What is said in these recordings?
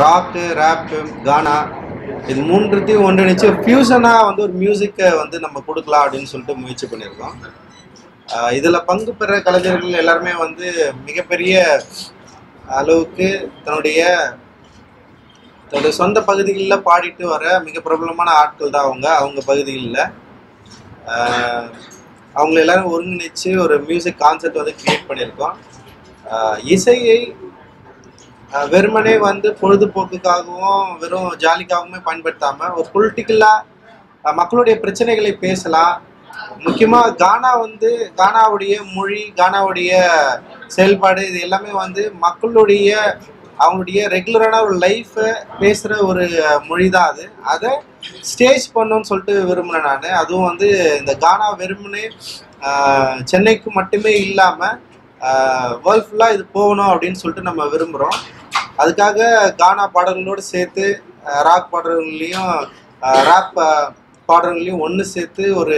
ராக்கு wrap கானா இது மூன்றுத்தையும் ஒன்றிணைச்சு ஃபியூசனாக வந்து ஒரு மியூசிக்கை வந்து நம்ம கொடுக்கலாம் அப்படின்னு சொல்லிட்டு முயற்சி பண்ணியிருக்கோம் ஆஹ் இதுல பங்கு பெற கலைஞர்கள் எல்லாருமே வந்து மிகப்பெரிய அளவுக்கு தன்னுடைய தன்னுடைய சொந்த பகுதிகளில் பாடிட்டு வர மிக பிரபலமான ஆட்கள் தான் அவங்க அவங்க பகுதிகளில் அவங்கள எல்லாரும் ஒருங்கிணைச்சு ஒரு மியூசிக் கான்செப்ட் வந்து கிரியேட் பண்ணியிருக்கோம் ஆஹ் இசையை ஆஹ் வெறுமனே வந்து பொழுதுபோக்குக்காகவும் வெறும் ஜாலிக்காகவுமே பயன்படுத்தாம ஒரு பொலிட்டிக்கலா மக்களுடைய பிரச்சனைகளை பேசலாம் முக்கியமா கானா வந்து கானாவுடைய மொழி கானாவுடைய செயல்பாடு இது எல்லாமே வந்து மக்களுடைய அவங்களுடைய ரெகுலரான ஒரு லைஃப்பை பேசுகிற ஒரு மொழி தான் அது அதை ஸ்டேஜ் பண்ணணும்னு சொல்லிட்டு விரும்பினேன் நான் அதுவும் வந்து இந்த கானா வெறுமனே ஆஹ் சென்னைக்கு மட்டுமே இல்லாமல் வேர்ல்ட் ஃபுல்லாக இது போகணும் அப்படின்னு சொல்லிட்டு நம்ம விரும்புகிறோம் அதுக்காக கானா பாடல்களோடு சேர்த்து ராக் பாடல்கள்லையும் ரேப் பாடல்களையும் ஒன்று சேர்த்து ஒரு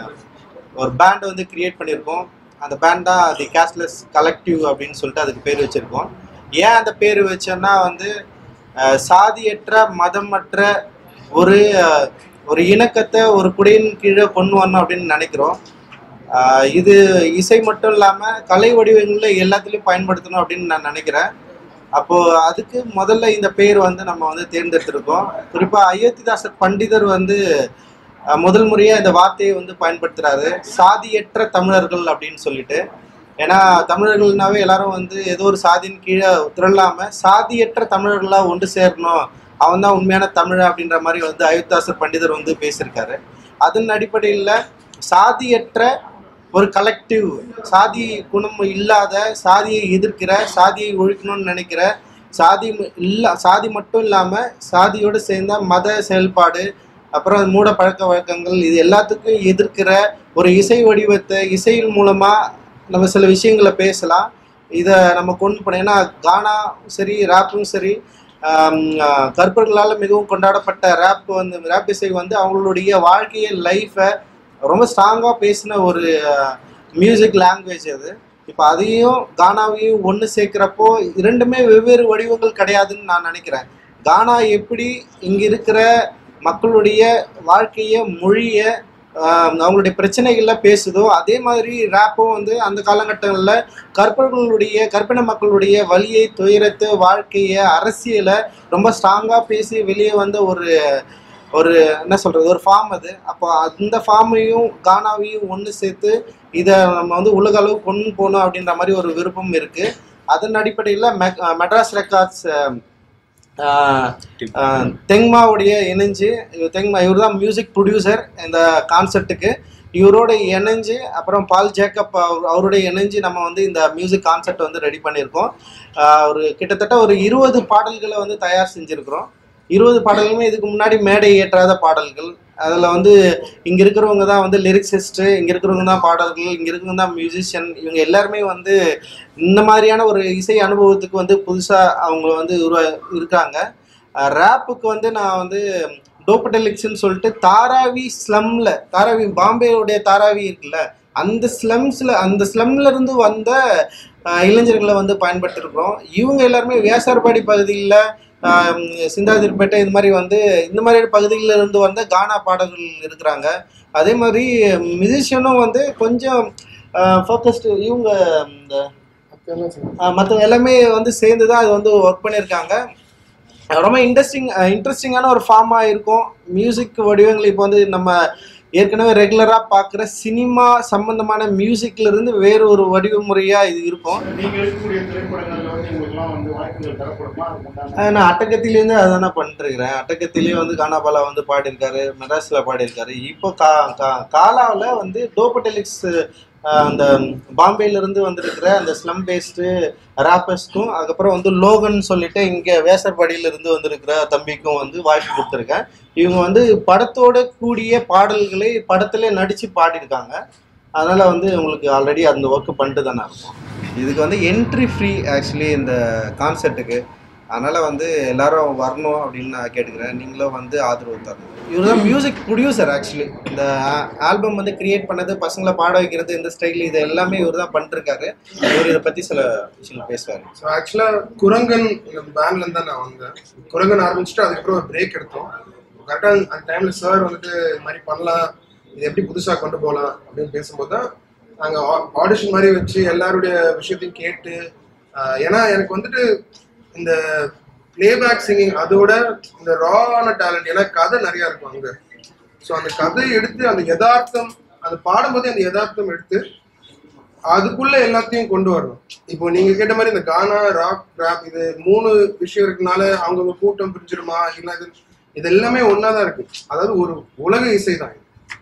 ஒரு பேண்டை வந்து கிரியேட் பண்ணியிருக்கோம் அந்த பேண்ட் தான் தி கேஷ்லெஸ் கலெக்டிவ் அப்படின்னு சொல்லிட்டு அதுக்கு பேர் வச்சுருக்கோம் ஏன் அந்த பேர் வச்சோன்னா வந்து அஹ், சாதியற்ற மதமற்ற ஒரு அஹ், ஒரு இணக்கத்தை ஒரு குடையின் கீழே கொண்டு வரணும் அப்படின்னு நினைக்கிறோம் ஆஹ் இது இசை மட்டும் இல்லாமல் கலை வடிவங்களில் எல்லாத்துலேயும் பயன்படுத்தணும் அப்படின்னு நான் நினைக்கிறேன் அப்போ அதுக்கு முதல்ல இந்த பேர் வந்து நம்ம வந்து தேர்ந்தெடுத்திருக்கோம் குறிப்பாக அயோத்திதாசர் பண்டிதர் வந்து அஹ், முதல் முறையாக இந்த வார்த்தையை வந்து பயன்படுத்துறாரு சாதியற்ற தமிழர்கள் அப்படின்னு சொல்லிட்டு ஏன்னா தமிழர்கள்னாவே எல்லாரும் வந்து ஏதோ ஒரு சாதியின் கீழே திரளாம சாதியற்ற தமிழர்களா ஒன்று சேரணும் அவன் தான் உண்மையான தமிழ் அப்படின்ற மாதிரி வந்து அயோத்திதாசர் பண்டிதர் வந்து பேசியிருக்காரு அதன் அடிப்படையில் சாதியற்ற ஒரு கலெக்டிவ் சாதி குணம் இல்லாத சாதியை எதிர்க்கிற சாதியை ஒழிக்கணும்னு நினைக்கிற சாதி ம- இல்ல சாதி மட்டும் இல்லாமல் சாதியோடு சேர்ந்த மத செயல்பாடு அப்புறம் மூட பழக்க வழக்கங்கள் இது எல்லாத்துக்கும் எதிர்க்கிற ஒரு இசை வடிவத்தை இசையின் மூலமாக நம்ம சில விஷயங்களை பேசலாம் இதை நம்ம கொண்டு போனோம் ஏன்னா கானா சரி ரேப்பும் சரி ஆம், ஆஹ், கற்பர்களால் மிகவும் கொண்டாடப்பட்ட ரேப் வந்து ரேப் இசை வந்து அவங்களுடைய வாழ்க்கையை லைஃப்பை ரொம்ப ஸ்ட்ராங்காக பேசின ஒரு மியூசிக் லாங்குவேஜ் அது இப்போ அதையும் கானாவையும் ஒன்று சேர்க்குறப்போ இரண்டுமே வெவ்வேறு வடிவங்கள் கிடையாதுன்னு நான் நினைக்கிறேன் கானா எப்படி இங்கே இருக்கிற மக்களுடைய வாழ்க்கையை மொழியை ஆஹ், அவங்களுடைய பிரச்சனைகளில் பேசுதோ அதே மாதிரி ரேப்பும் வந்து அந்த காலகட்டங்களில் கற்பர்களுடைய கற்பின மக்களுடைய வலியை துயரத்தை வாழ்க்கையை அரசியலை ரொம்ப ஸ்ட்ராங்காக பேசி வெளியே வந்த ஒரு ஒரு என்ன சொல்றது ஒரு ஃபார்ம் அது அப்போ அந்த ஃபார்மையும் கானாவையும் ஒன்று சேர்த்து இதை நம்ம வந்து உலக அளவு கொண்டு போகணும் அப்படின்ற மாதிரி ஒரு விருப்பம் இருக்கு அதன் அடிப்படையில் மெட்ராஸ் ரெக்கார்ட்ஸ் தெங்மாவுடைய இணைஞ்சு இவர் தெங்மா இவர் தான் மியூசிக் ப்ரொடியூசர் இந்த கான்செர்ட்டுக்கு இவரோட இணைஞ்சு அப்புறம் பால் ஜேக்கப் அவர் அவரோட இணைஞ்சு நம்ம வந்து இந்த மியூசிக் கான்செர்ட் வந்து ரெடி பண்ணியிருக்கோம் ஆஹ் ஒரு கிட்டத்தட்ட ஒரு இருபது பாடல்களை வந்து தயார் செஞ்சுருக்கிறோம் இருபது பாடல்களுமே இதுக்கு முன்னாடி மேடை ஏற்றாத பாடல்கள் அதில் வந்து இங்கே இருக்கிறவங்க தான் வந்து லிரிக்ஸிஸ்ட்டு இங்கே இருக்கிறவங்க தான் பாடல்கள் இங்கே இருக்கிறவங்க தான் மியூசிஷியன் இவங்க எல்லாருமே வந்து இந்த மாதிரியான ஒரு இசை அனுபவத்துக்கு வந்து புதுசாக அவங்க வந்து உருவா இருக்காங்க ரேப்புக்கு வந்து நான் வந்து டோப்படெலிக்ஸ்ன்னு சொல்லிட்டு தாராவி ஸ்லம்ல தாராவி பாம்பேவுடைய தாராவி இருக்குல்ல அந்த ஸ்லம்ஸ்ல அந்த ஸ்லம்ல இருந்து வந்த அஹ், இளைஞர்களை வந்து பயன்படுத்திருக்கிறோம் இவங்க எல்லாருமே வியாசார்பாடி பகுதியில் சிந்தாதிரிப்பேட்டை இது மாதிரி வந்து இந்த மாதிரி பகுதிகளில் இருந்து வந்த கானா பாடல்கள் இருக்கிறாங்க அதே மாதிரி மியூசிஷியனும் வந்து கொஞ்சம் ஃபோக்கஸ்டு இவங்க இந்த மற்றவங்க எல்லாமே வந்து சேர்ந்து தான் அது வந்து ஒர்க் பண்ணியிருக்காங்க ரொம்ப இன்ட்ரெஸ்டிங் இன்ட்ரெஸ்டிங்கான ஒரு ஃபார்மாக இருக்கும் மியூசிக் வடிவங்கள் இப்போ வந்து நம்ம ஏற்கனவே ரெகுலராக பார்க்குற சினிமா சம்பந்தமான மியூசிக்ல இருந்து வேறு ஒரு வடிவ முறையாக இது இருக்கும் நீங்க எடுக்கக்கூடிய திரைப்படங்கள்ல வந்து உங்களுக்குலாம் வந்து வாய்ப்புகள் தரப்படுமா அதுக்கு உண்டான ஆஹ் நான் அட்டகத்திலேருந்து அதானே பண்ணிட்டுருக்கிறேன் அட்டகத்திலேயே வந்து கானாபாலா வந்து பாடியிருக்காரு மெட்ராஸில் பாடியிருக்காரு இப்போ கா கா காலாவில் வந்து டோபடெலிக்ஸ் அந்த பாம்பேல இருந்து வந்திருக்கிற அந்த ஸ்லம் பேஸ்டு ராப்பர்ஸ்க்கும் அதுக்கப்புறம் வந்து லோகன் சொல்லிட்டு இங்கே வேசர்பாடியில இருந்து வந்திருக்கிற தம்பிக்கும் வந்து வாய்ப்பு கொடுத்துருக்கேன் இவங்க வந்து படத்தோட கூடிய பாடல்களை படத்திலே நடித்து பாடியிருக்காங்க அதனால வந்து உங்களுக்கு ஆல்ரெடி அந்த ஒர்க் பண்ணிட்டு தானே இருக்கும் இதுக்கு வந்து என்ட்ரி ஃப்ரீ ஆக்சுவலி இந்த கான்செர்ட்டுக்கு அதனால வந்து எல்லாரும் வரணும் அப்படின்னு நான் கேட்டுக்கிறேன் நீங்களும் வந்து ஆதரவு தரணும் இவர் தான் மியூசிக் ப்ரொடியூசர் ஆக்சுவலி இந்த ஆல்பம் வந்து கிரியேட் பண்ணது பசங்களை பாட வைக்கிறது இந்த ஸ்டைல் இது எல்லாமே இவர் தான் பண்ணிருக்காரு இவர் இதை பற்றி சில விஷயங்கள் பேசுவார் ஸோ ஆக்சுவலாக குரங்கன் பேண்ட்லேருந்து தான் நான் வந்தேன் குரங்கன் ஆரம்பிச்சுட்டு அதுக்கப்புறம் ஒரு பிரேக் எடுத்தோம் கரெக்டாக அந்த டைமில் சார் வந்துட்டு இது மாதிரி பண்ணலாம் இது எப்படி புதுசாக கொண்டு போகலாம் அப்படின்னு பேசும்போது தான் நாங்கள் ஆடிஷன் மாதிரி வச்சு எல்லாருடைய விஷயத்தையும் கேட்டு ஆஹ் ஏன்னா எனக்கு வந்துட்டு இந்த பிளேபேக் சிங்கிங் அதோட இந்த ராவான டேலண்ட் ஏன்னா கதை நிறையா இருக்கும் அங்கே ஸோ அந்த கதை எடுத்து அந்த யதார்த்தம் அது பாடும்போதே அந்த யதார்த்தம் எடுத்து அதுக்குள்ள எல்லாத்தையும் கொண்டு வரணும் இப்போ நீங்க கேட்ட மாதிரி இந்த கானா ராக் ராப் இது மூணு விஷயம் இருக்கனால அவங்கவுங்க கூட்டம் பிரிஞ்சிருமா இல்ல இது இது எல்லாமே ஒன்னாதான் இருக்கு அதாவது ஒரு உலக இசை தான் இது.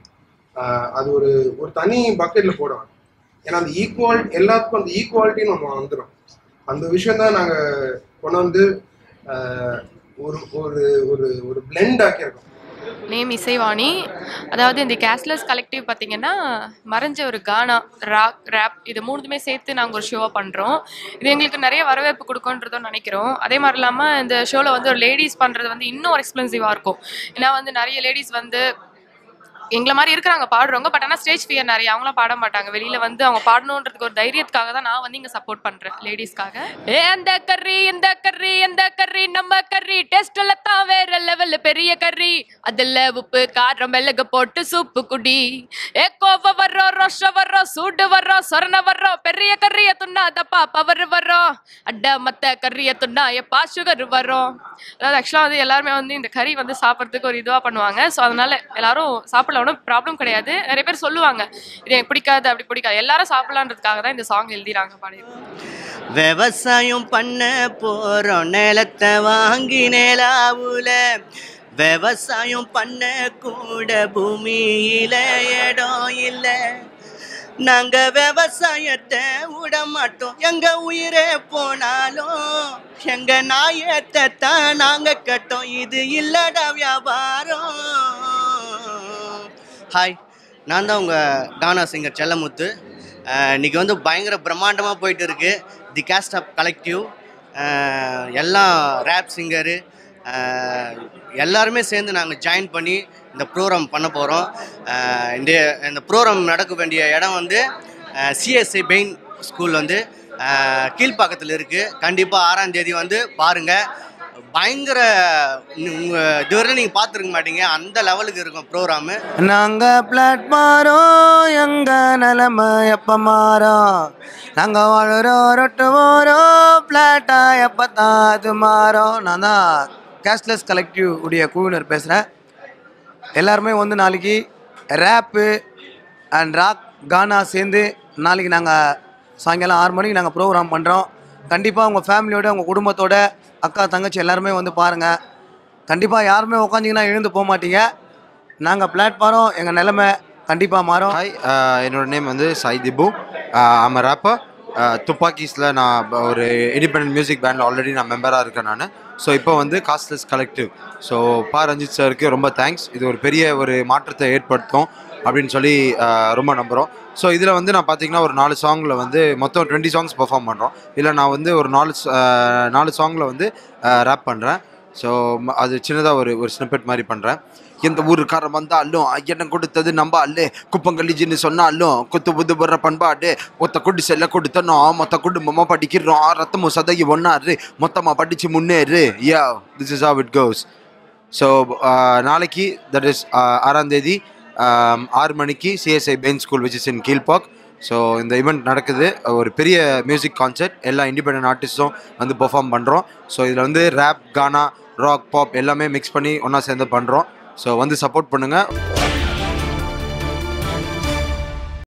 ஆஹ் அது ஒரு ஒரு தனி பக்கெட்ல போடுவாங்க ஏன்னா அந்த ஈக்குவல் எல்லாத்துக்கும் அந்த ஈக்குவாலிட்டின்னு ஒன்று வந்துடும் அந்த விஷயம் தான் நாங்க கொண்டு வந்து ஆஹ் ஒரு ஒரு ஒரு ஒரு பிளெண்ட் ஆக்கியிருக்கோம் நேம் இசைவாணி அதாவது இந்த கேஸ்லெஸ் கலெக்டிவ் பார்த்தீங்கன்னா மறைஞ்ச ஒரு கானா ராக் ரேப் இது மூணுமே சேர்த்து நாங்கள் ஒரு ஷோவாக பண்ணுறோம் இது எங்களுக்கு நிறைய வரவேற்பு கொடுக்குன்றதும் நினைக்கிறோம் அதே மாதிரி இல்லாமல் இந்த ஷோவில் வந்து ஒரு லேடிஸ் பண்ணுறது வந்து இன்னும் ஒரு எக்ஸ்பென்சிவாக இருக்கும் ஏன்னா வந்து நிறைய லேடிஸ் வந்து எங்களை மாதிரி இருக்கிறாங்க பாடுறவங்க பட் ஆனால் ஸ்டேஜ் ஃபியர் நிறைய அவங்களாம் பாட மாட்டாங்க வெளியில வந்து அவங்க பாடணுன்றதுக்கு ஒரு தைரியத்துக்காக தான் நான் வந்து இங்க சப்போர்ட் பண்றேன் லேடிஸ்க்காக ஏ அந்த கர்ரி இந்த கர்ரி இந்த கர்ரி நம்ம கர்ரி டேஸ்ட்ல தான் வேற லெவல் பெரிய கர்ரி அதுல உப்பு காரம் மிளகு போட்டு சூப்பு குடி ஏ கோவ வர்றோம் ரோஷ வர்றோம் சூடு வர்றோம் சொரண வர்றோம் பெரிய கர்ரிய துண்ணாதப்பா பவர் வர்றோம் அட மத்த கர்ரிய துண்ணா எப்பா சுகர் வரும் அதாவது ஆக்சுவலாக வந்து எல்லாருமே வந்து இந்த கறி வந்து சாப்பிட்றதுக்கு ஒரு இதுவாக பண்ணுவாங்க ஸோ அதனால எல்லாரும் சாப்பிடல ஒன்றும் ப்ராப்ளம் கிடையாது நிறைய பேர் சொல்லுவாங்க இது எனக்கு பிடிக்காது அப்படி பிடிக்காது எல்லாரும் சாப்பிடலான்றதுக்காக தான் இந்த சாங் எழுதிறாங்க பாடியிருக்கோம் விவசாயம் பண்ண போறோம் நிலத்தை வாங்கி நிலாவுல விவசாயம் பண்ண கூட பூமியில இடம் இல்லை நாங்க விவசாயத்தை விட மாட்டோம் எங்க உயிரே போனாலும் எங்க நாயத்தை தான் நாங்க கட்டோம் இது இல்லடா வியாபாரம் ஹாய் நான் தான் உங்கள் கானா சிங்கர் செல்லமுத்து அஹ் இன்னைக்கு வந்து பயங்கர பிரம்மாண்டமாக போயிட்டு இருக்கு தி கேஸ்ட் ஆஃப் கலெக்டிவ் எல்லாம் ரேப் சிங்கரு எல்லாருமே சேர்ந்து நாங்கள் ஜாயின் பண்ணி இந்த ப்ரோக்ராம் பண்ண போகிறோம் இந்த இந்த ப்ரோக்ராம் நடக்க வேண்டிய இடம் வந்து சிஎஸ்ஐ பெயின் ஸ்கூல் வந்து அஹ், கீழ்ப்பாக்கத்தில் இருக்குது கண்டிப்பாக ஆறாம் தேதி வந்து பாருங்கள் பயங்கர உங்க இதுவரை நீங்கள் பார்த்துருக்க மாட்டீங்க அந்த லெவலுக்கு இருக்கும் ப்ரோக்ராமு நாங்க பிளாட்மாரோம் எங்க நிலைமை எப்ப மாறோம் நாங்க வாழுறோம் ரொட்டு போறோம் பிளாட்டா எப்ப தான் அது மாறும் நான் தான் கேஷ்லெஸ் கலெக்டிவ் உடைய குழுவினர் பேசுகிறேன் எல்லாருமே வந்து நாளைக்கு ரேப்பு அண்ட் ராக் கானா சேர்ந்து நாளைக்கு நாங்கள் சாயங்காலம் ஆறு மணிக்கு நாங்கள் ப்ரோக்ராம் பண்ணுறோம் கண்டிப்பாக உங்கள் ஃபேமிலியோட உங்கள் குடும்பத்தோட அக்கா தங்கச்சி எல்லாருமே வந்து பாருங்கள் கண்டிப்பாக யாருமே உட்காந்திங்கன்னா எழுந்து போக மாட்டீங்க நாங்கள் பிளாட்ஃபாரம் எங்கள் நிலைமை கண்டிப்பாக மாறும் ஹாய் என்னோட நேம் வந்து சாய் திபு ஆம் ரேப்பர் துப்பாக்கீஸில் நான் ப- ஒரு இண்டிபெண்டன்ட் மியூசிக் பேண்டில் ஆல்ரெடி நான் மெம்பராக இருக்கேன் நான் ஸோ இப்போ வந்து காஸ்ட்லெஸ் கலெக்டிவ் ஸோ பா ரஞ்சித் சாருக்கு ரொம்ப தேங்க்ஸ் இது ஒரு பெரிய ஒரு மாற்றத்தை ஏற்படுத்தும் அப்படின்னு சொல்லி ஆஹ், ரொம்ப நம்புகிறோம் ஸோ இதில் வந்து நான் பார்த்தீங்கன்னா ஒரு நாலு சாங்கில் வந்து மொத்தம் டுவெண்ட்டி சாங்ஸ் பெர்ஃபார்ம் பண்ணுறோம் இல்லை நான் வந்து ஒரு நாலு ச- ஆஹ், நாலு சாங்கில் வந்து ரேப் பண்ணுறேன் ஸோ அது சின்னதாக ஒரு ஒரு ஸ்னிப்பெட் மாதிரி பண்ணுறேன் எந்த ஊருக்காரன் வந்தாலும் என்ன கொடுத்தது நம்ப அல்லே குப்பங்கலிஜின்னு சொன்னாலும் குத்து புது வர்ற பண்பாடு ஒத்த குடி செல்ல கொடுத்தனோ மொத்த குடும்பமாக படிக்கிறோம் ரத்தமும் சதகி ஒன்னாரு மொத்தமாக படித்து முன்னேறு yeah this is how it goes so நாளைக்கு தட் இஸ் ஆறாம் தேதி ஆம், ஆறு மணிக்கு CSI Bain school which is in Kilpauk so இந்த ஈவெண்ட் நடக்குது ஒரு பெரிய மியூசிக் கான்சர்ட் எல்லா இண்டிபெண்டன்ட் ஆர்டிஸ்ட்டும் வந்து பெர்ஃபார்ம் பண்ணுறோம் ஸோ இதில் வந்து ரேப் கானா ராக் பாப் எல்லாமே மிக்ஸ் பண்ணி ஒன்றா சேர்ந்து பண்ணுறோம் ஸோ வந்து சப்போர்ட் பண்ணுங்கள்